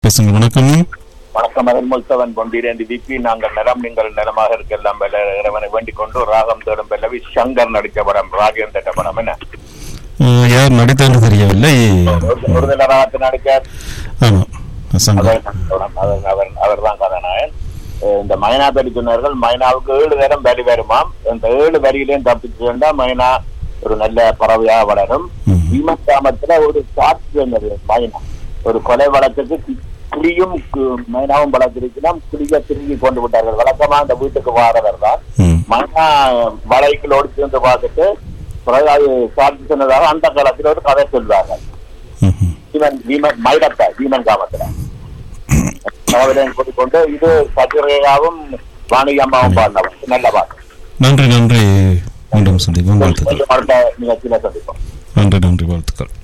பேசுங்க வணக்கம் வணக்கம் அருள்முல்தவன் பொண்டிரேந்தி விபி நாங்கள் நலம் நீங்கள் நலமாக இருக்கலாம் பல இறைவனை வேண்டிக் கொண்டு ராகம் தேடும் பல்லவி சங்கர் நடித்த படம் ராகேந்திர படம் என்ன அஹ், யார் நடித்தாலும் தெரியவில்லை ஒரு சில ராகத்தை நடிக்க ஆமாம் சங்கர் அவர் அவர் அவர் அவர்தான் கதாநாயகன் அஹ் இந்த மைனா பற்றி சொன்னார்கள் மைனாவுக்கு ஏழு நேரம் வரி வருமாம் இந்த ஏழு வரியிலையும் தப்பிச்சு வேண்டாம் மைனா ஒரு நல்ல பறவையா வளரும் ம். பீமக்கிராமத்துல ஒரு சாட்சி மைனா ஒரு கொலை வழக்குக்கு கி- கிளியும் கு- மைனாவும் வளர்த்திருக்கலாம் கிளிய திரும்பி கொண்டு விட்டார்கள் வழக்கமா அந்த வீட்டுக்கு வாரவர் தான் ம் மைனா வலைக்குள் ஓடி சேர்ந்து பார்த்துட்டு பிறகு அது சாட்சி சொன்னதாக அந்த காலத்தில் ஒரு கதை சொல்வார்கள் ம்ஹும். பீமன் பீமன் மயிலப்ப பீமன் காமத்துல அவரையும் கூட்டிக்கொண்டு இது சத்யரேகாவும் வாணிகி அம்மாவும் பாடினவர் நல்ல பாட்டு நன்றி நன்றி மீண்டும் சந்திப்போம் வாழ்த்துக்கள் அடுத்த நிகழ்ச்சியில சந்திப்போம் நன்றி நன்றி வாழ்த்துக்கள்